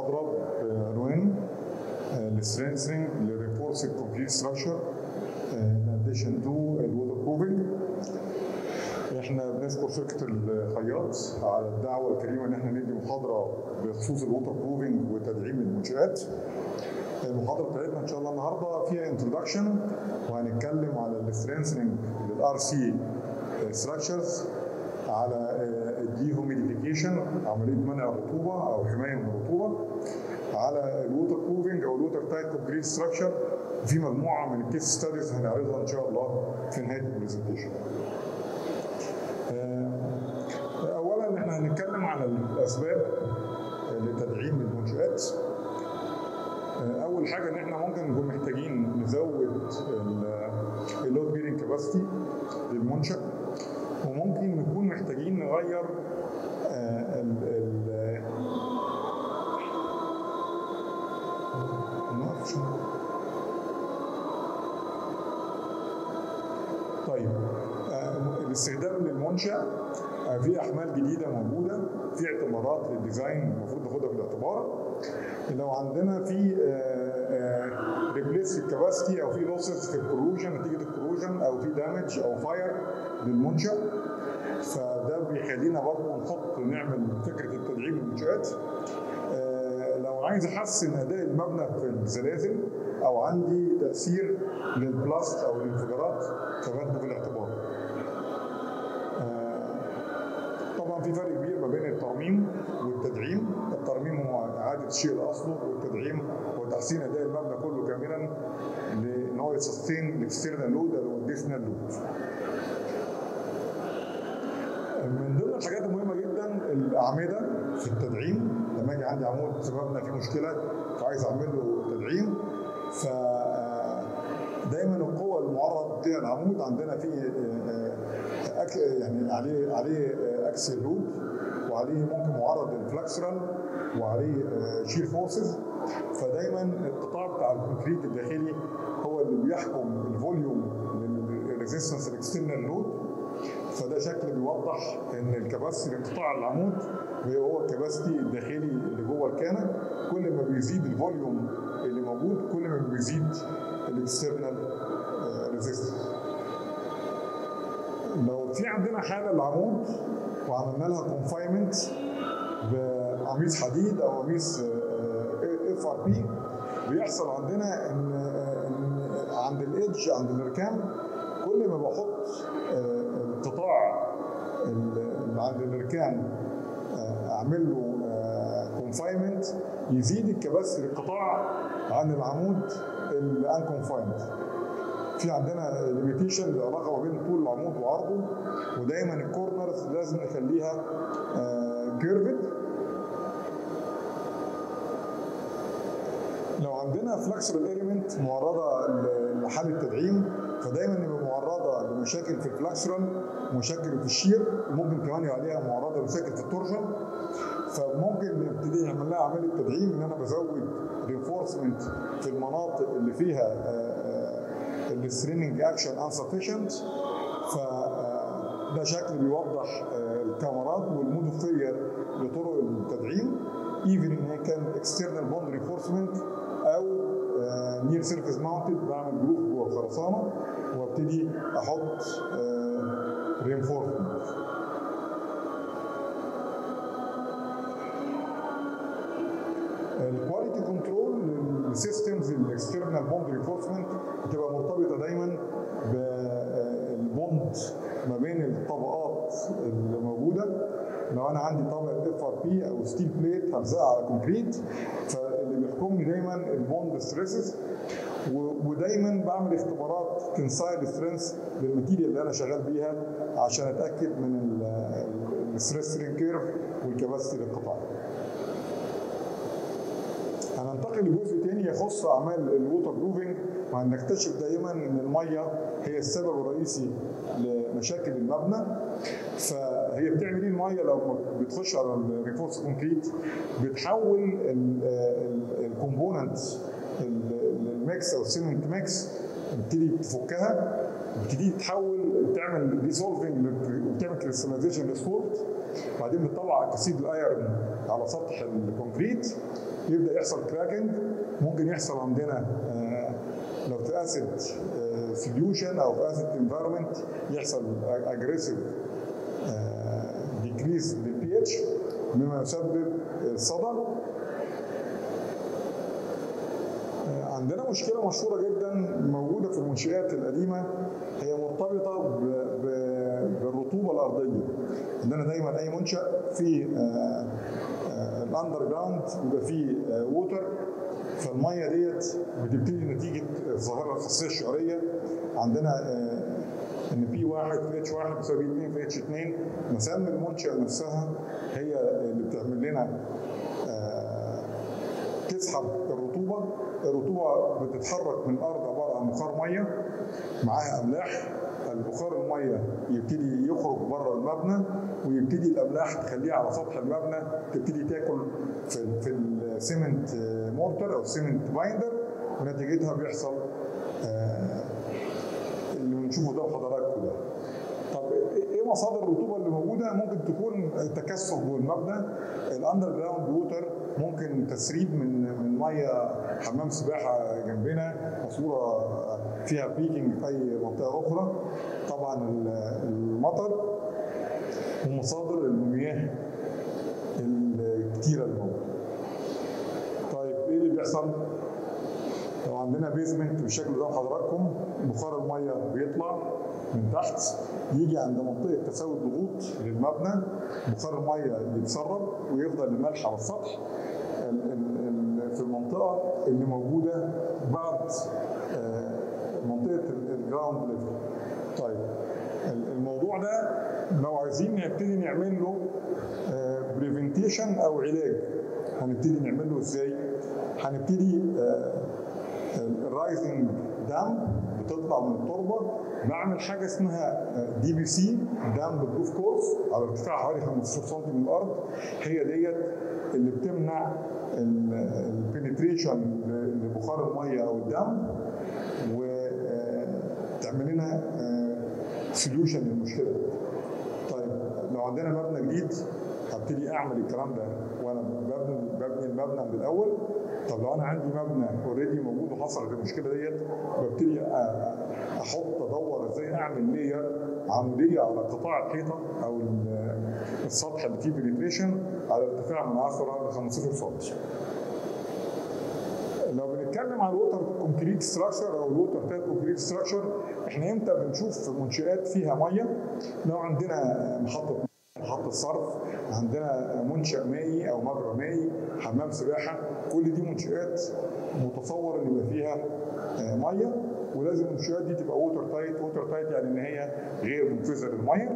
محاضرة بعنوان السترينثنج للريفورسد كونكريت ستراكشر in addition to الووتر بروفنج احنا بنشكر شركة الخياط على الدعوة الكريمة ان احنا ندي محاضرة بخصوص الووتر بروفنج وتدعيم المنشآت المحاضرة بتاعتنا ان شاء الله النهارده فيها انتروداكشن وهنتكلم على السترينثنج للار سي ستراكشرز على الديهوميديفيكيشن عمليه منع الرطوبه او حمايه من الرطوبه على الووتر بروفنج او الووتر تايب كونكريت ستراكشر في مجموعه من الكيس ستاديز هنعرضها ان شاء الله في نهايه البرزنتيشن. اولا احنا هنتكلم على الاسباب لتدعيم المنشات اول حاجه ان احنا ممكن نكون محتاجين نزود اللود بيرنج كاباسيتي للمنشا وممكن نكون محتاجين نغير ال ال طيب الاستخدام للمنشا في احمال جديده موجوده في اعتبارات للديزاين المفروض ناخدها في الاعتبار لو عندنا في ريبليس في الكباستي او في لوسز في الكروجن نتيجه الكروجن او في دامج او فاير للمنشا فده بيخلينا برضه نحط نعمل فكره التدعيم المنشات لو عايز احسن اداء المبنى في الزلازل او عندي تاثير للبلاست او الانفجارات فباخده في الاعتبار طبعا في فرق كبير ما بين الترميم والتدعيم الترميم هو اعاده الشيء لاصله والتدعيم هو تحسين اداء المبنى كله كاملا لان هو يسستين الاكسترنال لود او الاديشنال لود من ضمن الحاجات المهمه جدا الاعمده في التدعيم لما اجي عندي عمود في مبنى فيه مشكله فعايز اعمل له تدعيم ف دايما القوه المعرض لها العمود عندنا فيه يعني عليه عليه اكسل لود وعليه ممكن معرض للفلكسرال وعليه شير فورسز فدايما القطاع بتاع الكونكريت الداخلي هو اللي بيحكم الفوليوم للريزيستنس الاكسترنال لود فده شكل بيوضح ان الكباسيتي لقطاع العمود هو الكباسيتي الداخلي اللي جوه الكانه كل ما بيزيد الفوليوم اللي موجود كل ما بيزيد الاكسترنال ريزيستنس لو في عندنا حاله العمود وعملنا لها كونفاينمنت بقميص حديد او قميص اف ار بي بيحصل عندنا ان عند الايدج عند الاركان كل ما بحط القطاع اللي عند الاركان اعمل له كونفاينمنت يزيد الكباسيتي للقطاع عن العمود الان كونفايند في عندنا ليميتيشن علاقه ما بين طول العمود وعرضه ودايما الكورنرز لازم نخليها كيرفد لو عندنا فلكسبل اليمنت معرضه لحل التدعيم فدايما نبقى معرضه لمشاكل في الفلكسرال مشاكل في الشير وممكن كمان يبقى عليها معرضه لمشاكل في التورشن فممكن نبتدي نعمل لها عمليه تدعيم ان انا بزود رينفورسمنت في المناطق اللي فيها الستريننج اكشن انسفيشنت فده شكل بيوضح الكاميرات والموديفير لطرق التدعيم ايفن ان هي كان اكسترنال بوند رينفورسمنت او نير سيرفيس ماونتد بعمل جروف جوه الخرسانه وابتدي احط رينفورسمنت الكواليتي كنترول للسيستمز الاكسترنال بوند رينفورسمنت بتبقى مرتبطه دايما بالبوند ما بين الطبقات اللي موجوده لو انا عندي طبقه اف ار بي او ستيل بليت هلزقها على كونكريت فاللي بيحكمني دايما البوند ستريسز ودايما بعمل اختبارات تنسايل سترينث للماتيريال اللي انا شغال بيها عشان اتاكد من الستريس سترين كيرف والكباسيتي للقطاع. هننتقل لجزء تاني يخص اعمال الووتر بروفنج وهنكتشف دايما ان الميه هي السبب الرئيسي لمشاكل المبنى فهي بتعمل ايه الميه لو بتخش على الريفورس كونكريت بتحول الكومبوننت الميكس او السيمنت ميكس بتبتدي تفكها بتبتدي تحول تعمل ديسولفنج وتعمل كريستاليزيشن للسولت وبعدين بتطلع اكسيد الايرون على سطح الكونكريت يبدا يحصل كراكنج ممكن يحصل عندنا آه، لو في اسيد سوليوشن او في اسيد انفايرمنت يحصل اجريسيف ديكريز للبي اتش مما يسبب صدى آه، عندنا مشكله مشهوره جدا موجوده في المنشآت القديمه هي مرتبطه ب- ب- بالرطوبه الارضيه عندنا دايما اي منشا في الاندر جراوند بيبقى فيه ووتر فالميه ديت بتبتدي نتيجه ظاهره الخاصيه الشعريه عندنا آه، ان بي 1 في اتش 1 بيساوي 2 في اتش 2 مسام المنشأ نفسها هي اللي بتعمل لنا آه، تسحب الرطوبه الرطوبه بتتحرك من الارض عباره عن بخار ميه معاها املاح البخار الميه يبتدي يخرج بره المبنى ويبتدي الاملاح تخليها على سطح المبنى تبتدي تاكل في في السيمنت مورتر او السيمنت بايندر ونتيجتها بيحصل آه، اللي بنشوفه ده حضراتكم ده طب ايه مصادر الرطوبه اللي موجوده؟ ممكن تكون تكثف جوه المبنى، الاندر جراوند ووتر ممكن تسريب من من ميه حمام سباحه جنبنا ماسوره فيها بيكينج في اي منطقه اخرى. طبعا ال- المطر ومصادر المياه الكتيره اللي موجوده. طيب ايه اللي بيحصل؟ لو عندنا بيزمنت بالشكل ده حضراتكم بخار الميه بيطلع من تحت يجي عند منطقه تساوي الضغوط للمبنى بخار الميه يتسرب ويفضل الملح على السطح ال- ال- ال- في المنطقه اللي موجوده بعد آه، منطقه ال- الجراوند ليفل. طيب ال- الموضوع ده لو عايزين نبتدي نعمل له بريفنتيشن او علاج هنبتدي نعمل له ازاي؟ هنبتدي الرايزنج دام بتطلع من التربه بعمل حاجه اسمها دي بي سي دام بروف كورس على ارتفاع حوالي 15 سم من الارض هي ديت اللي بتمنع البنتريشن لبخار الميه او الدم وتعمل لنا سوليوشن للمشكله طيب لو عندنا مبنى جديد هبتدي اعمل الكلام ده وانا ببني ببني المبنى من الاول طب لو انا عندي مبنى اوريدي موجود وحصلت المشكله ديت ببتدي أ- احط ادور ازاي اعمل لير عموديه على قطاع الحيطه او ال- السطح اللي فيه بنتريشن على ارتفاع من 10 ل 15 سم. لو بنتكلم على الووتر كونكريت ستراكشر او الووتر تايب كونكريت ستراكشر احنا امتى بنشوف منشات فيها ميه لو عندنا محطه محطة صرف عندنا منشأ مائي أو مجرى مائي حمام سباحة كل دي منشآت متصور إن يبقى فيها آه، مية ولازم المنشآت دي تبقى ووتر تايت ووتر تايت يعني إن هي غير منفذة للمية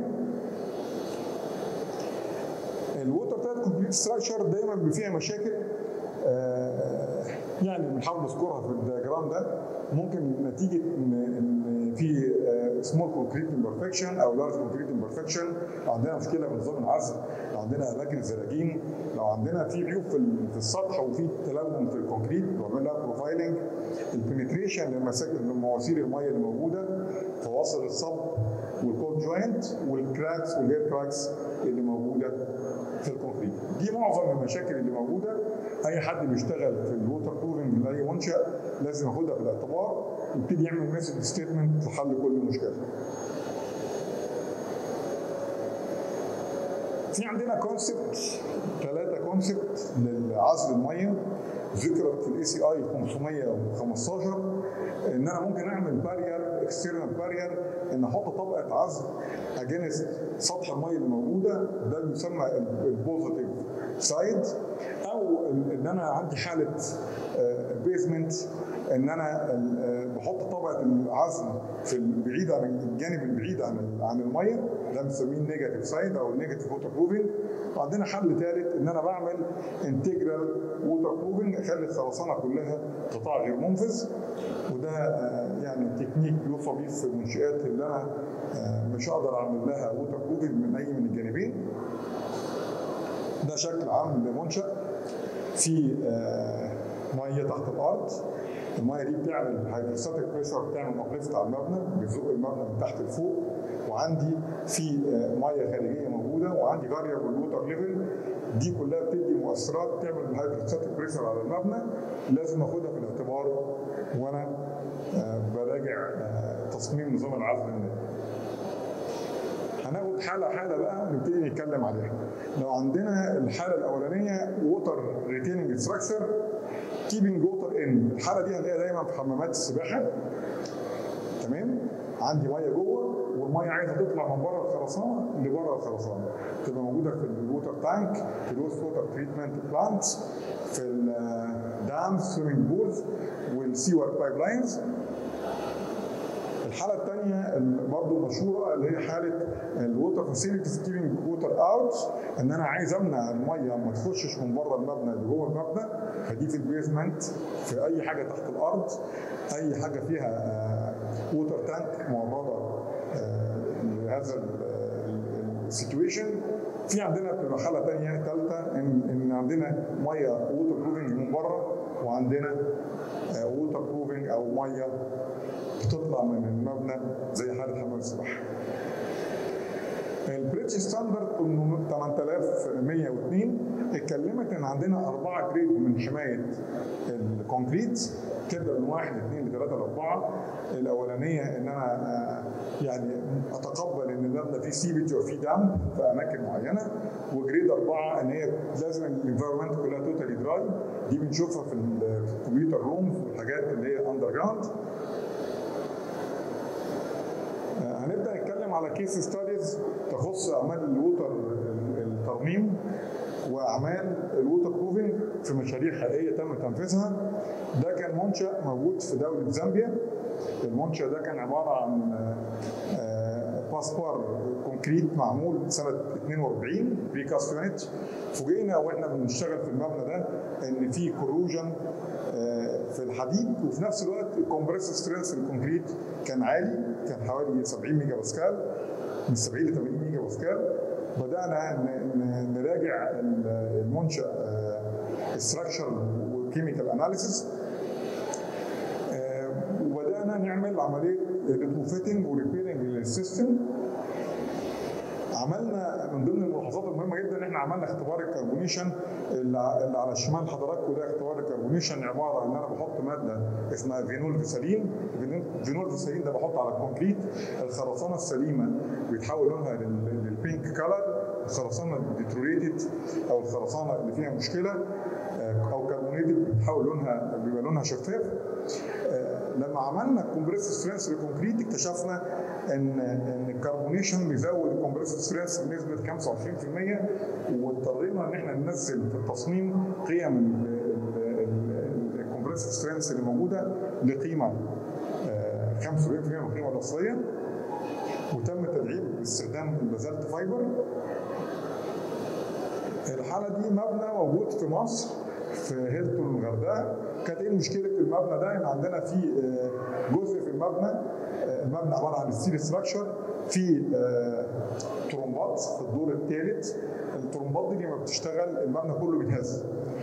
الووتر تايت كومبليت ستراكشر دايما بيبقى فيها مشاكل آه، يعني بنحاول نذكرها في الدياجرام ده ممكن نتيجه ان ان في سمول كونكريت امبرفكشن او لارج كونكريت امبرفكشن لو عندنا مشكله في نظام العزل لو عندنا اماكن الزراجين لو عندنا في عيوب في ال- في السطح وفي تلون في الكونكريت بعمل لها بروفايلنج البنتريشن لمساكن لمواسير الميه اللي موجوده فواصل الصب والكول جوينت والكراكس والهير كراكس اللي موجوده في الكونكريت دي معظم المشاكل اللي موجوده اي حد بيشتغل في الووتر بروفنج لاي منشا لازم ياخدها في الاعتبار ويبتدي يعمل ميثود ستيتمنت لحل كل مشكله في عندنا كونسبت ثلاثة كونسبت لعزل المية ذكرت في الاي سي اي 515 ان انا ممكن اعمل بارير اكسترنال بارير ان احط طبقه عزل اجينست سطح الميه اللي موجوده ده بيسمى البوزيتيف سايد او ان انا عندي حاله بيزمنت ان انا آه، بحط طبقه العزل في البعيد عن الجانب البعيد عن ال- عن الميه ده بنسميه النيجاتيف سايد او النيجاتيف ووتر بروفنج وعندنا حل ثالث ان انا بعمل انتجرال ووتر بروفنج اخلي الخرسانه كلها قطاع غير منفذ وده آه، يعني تكنيك يوصى بيه في المنشآت اللي انا آه، مش هقدر اعمل لها ووتر بروفنج من اي من الجانبين ده شكل عام لمنشأ في آه، ميه تحت الارض الميه دي بتعمل هيدروستاتيك بريشر بتعمل ابليفت على المبنى بيزق المبنى من تحت لفوق وعندي في ميه خارجيه موجوده وعندي فاريبل ووتر ليفل دي كلها بتدي مؤثرات تعمل الهيدروستاتيك بريشر على المبنى لازم اخدها في الاعتبار وانا براجع تصميم نظام العزل النادي. هناخد حالة حالة بقى نبتدي نتكلم عليها. لو عندنا الحالة الأولانية ووتر ريتيننج ستراكشر كيبنج ووتر ان الحالة دي هنلاقيها دايما في حمامات السباحة تمام؟ عندي مية جوه والمية عايزة تطلع من بره الخرسانة لبره الخرسانة تبقى موجودة في الووتر تانك في الوست ووتر تريتمنت بلانت في الدام سويمنج بولز والسيور بايب لاينز الحاله الثانيه برضه مشهوره اللي هي حاله الووتر فاسيلتيز كيبنج ووتر اوت ان انا عايز امنع الميه ما تخشش من بره المبنى لجوه المبنى فدي في البيزمنت في اي حاجه تحت الارض اي حاجه فيها ووتر تانك معرضه لهذا السيتويشن في عندنا بتبقى حاله ثانيه ثالثه ان ان عندنا ميه ووتر بروفنج من بره وعندنا ووتر بروفنج او ميه بتطلع من المبنى زي حاله حمام السباحه. البريتش ستاندرد 8102 اتكلمت ان عندنا اربعه جريد من حمايه الكونكريت تبدا من واحد اثنين لثلاثه لاربعه الاولانيه ان انا يعني اتقبل ان المبنى فيه سيبج وفيه دم في اماكن معينه وجريد اربعه ان هي لازم الانفايرمنت كلها توتالي دراي دي بنشوفها في الكمبيوتر رومز والحاجات اللي هي اندر جراوند هنبدا نتكلم على كيس ستاديز تخص اعمال الووتر الترميم واعمال الووتر بروفنج في مشاريع حقيقيه تم تنفيذها ده كان منشا موجود في دوله زامبيا المنشا ده كان عباره عن باسبار كونكريت معمول سنه 42 بريكاست يونت فوجئنا واحنا بنشتغل في المبنى ده ان في كروجن في الحديد وفي نفس الوقت الكومبريسور سترينث في الكونكريت كان عالي كان حوالي 70 ميجا باسكال من 70 ل 80 ميجا باسكال بدانا نراجع المنشا استراكشر وكيميكال اناليسيس وبدانا نعمل عمليه ريتروفيتنج وريبيرنج للسيستم عملنا من ضمن الملاحظات المهمه جدا ان احنا عملنا اختبار الكربونيشن اللي على شمال حضراتكم ده اختبار الكربونيشن عباره ان انا بحط ماده اسمها فينول فيسالين فينول فيسالين ده بحطه على الكونكريت الخرسانه السليمه بيتحول لونها للبينك كلر الخرسانه الديتروريتد او الخرسانه اللي فيها مشكله او كربونيتد بيتحول لونها بيبقى لونها شفاف لما عملنا كومبريسور سترينث للكونكريت اكتشفنا ان ان الكربونيشن بيزود الكومبريسور سترينث بنسبه 25% واضطرينا ان احنا ننزل في التصميم قيم الكومبريسور سترينث اللي موجوده لقيمه 75% من القيمه الاصليه وتم تدعيم باستخدام البازلت فايبر الحاله دي مبنى موجود في مصر في هيلتون الغردقه كانت ايه مشكله المبنى ده ان عندنا في جزء في المبنى المبنى عباره عن ستيل ستراكشر في ترومبات في الدور الثالث الترومبات دي لما بتشتغل المبنى كله بيتهز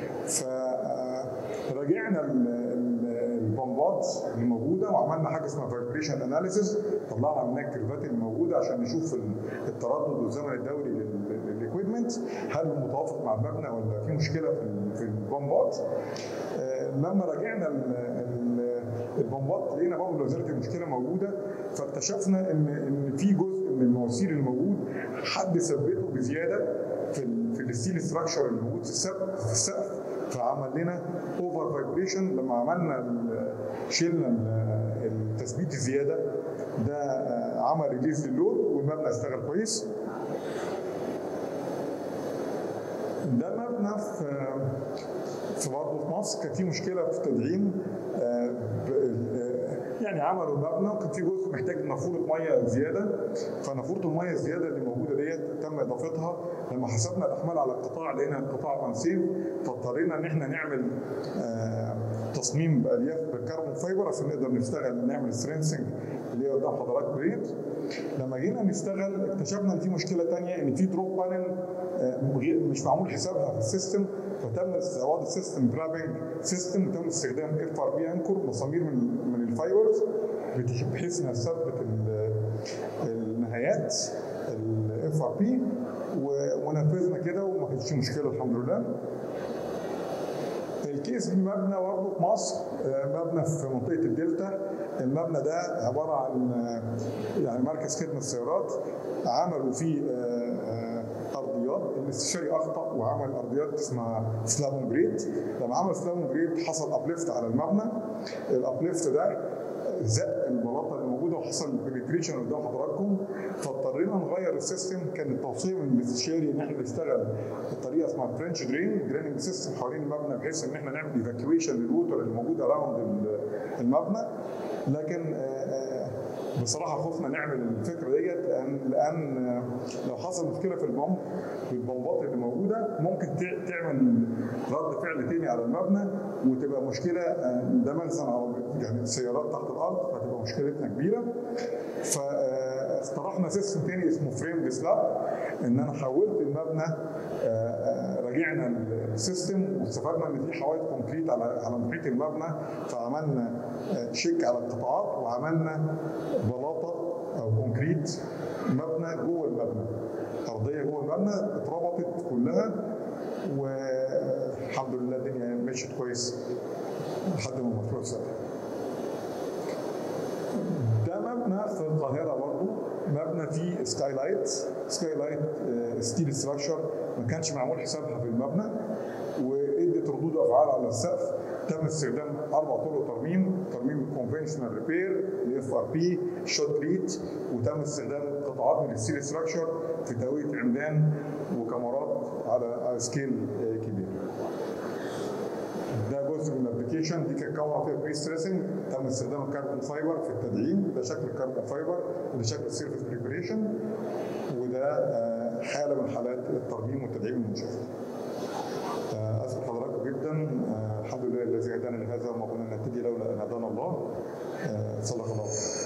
فراجعنا البمبات اللي موجوده وعملنا حاجه اسمها فايبريشن اناليسيس طلعنا منها الكيرفات اللي موجوده عشان نشوف التردد والزمن الدوري للاكويبمنت هل متوافق مع المبنى ولا في مشكله في في البمبات لما راجعنا البمبات لقينا برضه لا زالت المشكله موجوده فاكتشفنا ان ان في جزء من المواسير الموجود حد ثبته بزياده في ال في الستيل ستراكشر اللي موجود في السقف في السقف فعمل لنا اوفر فايبريشن لما عملنا شلنا التثبيت الزياده ده عمل ريليز للود والمبنى اشتغل كويس ده مبنى في في برضه في مصر كان في مشكله في تدعيم يعني عملوا المبنى وكان في جزء محتاج نافوره ميه زياده فنافوره الميه الزياده اللي موجوده ديت تم اضافتها لما حسبنا الاحمال على القطاع لقينا القطاع انسيف فاضطرينا ان احنا نعمل تصميم بالياف بالكربون فايبر عشان نقدر نشتغل نعمل سترينسنج اللي هي قدام حضراتكم ديت لما جينا نشتغل اكتشفنا ان في مشكله ثانيه ان في دروب بانل مش معمول حسابها في السيستم فتم استعراض السيستم جرابنج سيستم وتم استخدام اف ار بي انكور مسامير من من الفايبرز بحيث انها تثبت النهايات تعليمات الاف ار بي ونفذنا كده وما كانش مشكله الحمد لله الكيس دي مبنى برضه في مصر آه، مبنى في منطقه الدلتا المبنى ده عباره عن آه، يعني مركز خدمه السيارات عملوا فيه آه، آه، ارضيات الاستشاري اخطا وعمل ارضيات اسمها سلامون جريد لما عمل سلامون جريد حصل ابليفت على المبنى الابليفت ده زق البلاطه اللي موجوده وحصل بنتريشن قدام حضراتكم فاضطرينا نغير السيستم كان التوصيه من الاستشاري ان احنا نشتغل بطريقه اسمها فرنش درين دريننج سيستم حوالين المبنى بحيث ان احنا نعمل ايفاكيويشن للوتر اللي موجود اراوند المبنى لكن آه، آه، بصراحه خفنا نعمل الفكره ديت لان لان آه، لو حصل مشكله في البمب في البمبات اللي موجوده ممكن تع- تعمل رد فعل تاني على المبنى وتبقى مشكله آه، ده مخزن عربي- يعني سيارات تحت الارض فتبقى مشكلتنا كبيره فاقترحنا سيستم تاني اسمه فريم سلاب ان انا حولت المبنى آه، آه، راجعنا السيستم واستفدنا ان في حوائط كونكريت على على محيط المبنى فعملنا آه، تشيك على القطاعات وعملنا بلاطه او كونكريت مبنى جوه المبنى ارضيه جوه المبنى اتربطت كلها والحمد لله الدنيا مشيت كويس لحد ما المشروع اتسلم ده مبنى في القاهرة برضه مبنى فيه سكاي لايت سكاي لايت آه، ستيل ستراكشر ما كانش معمول حسابها في المبنى وادت ردود افعال على السقف تم استخدام اربع طرق ترميم ترميم كونفنشنال ريبير الاف ار بي شوت ليت وتم استخدام قطاعات من الستيل ستراكشر في تهويه عمدان وكاميرات على على سكيل آه، كبير ده جزء من الابلكيشن دي كانت كاميرا فيها بري ستريسنج تم استخدام الكربون فايبر في التدعيم ده شكل الكربون فايبر وده شكل السيرفيس بريبريشن وده آه، حاله من حالات الترميم والتدعيم المنشاه. آه، اسف حضراتكم جدا آه، الحمد لله الذي هدانا لهذا وما كنا نهتدي لولا ان هدانا الله آه، صدق الله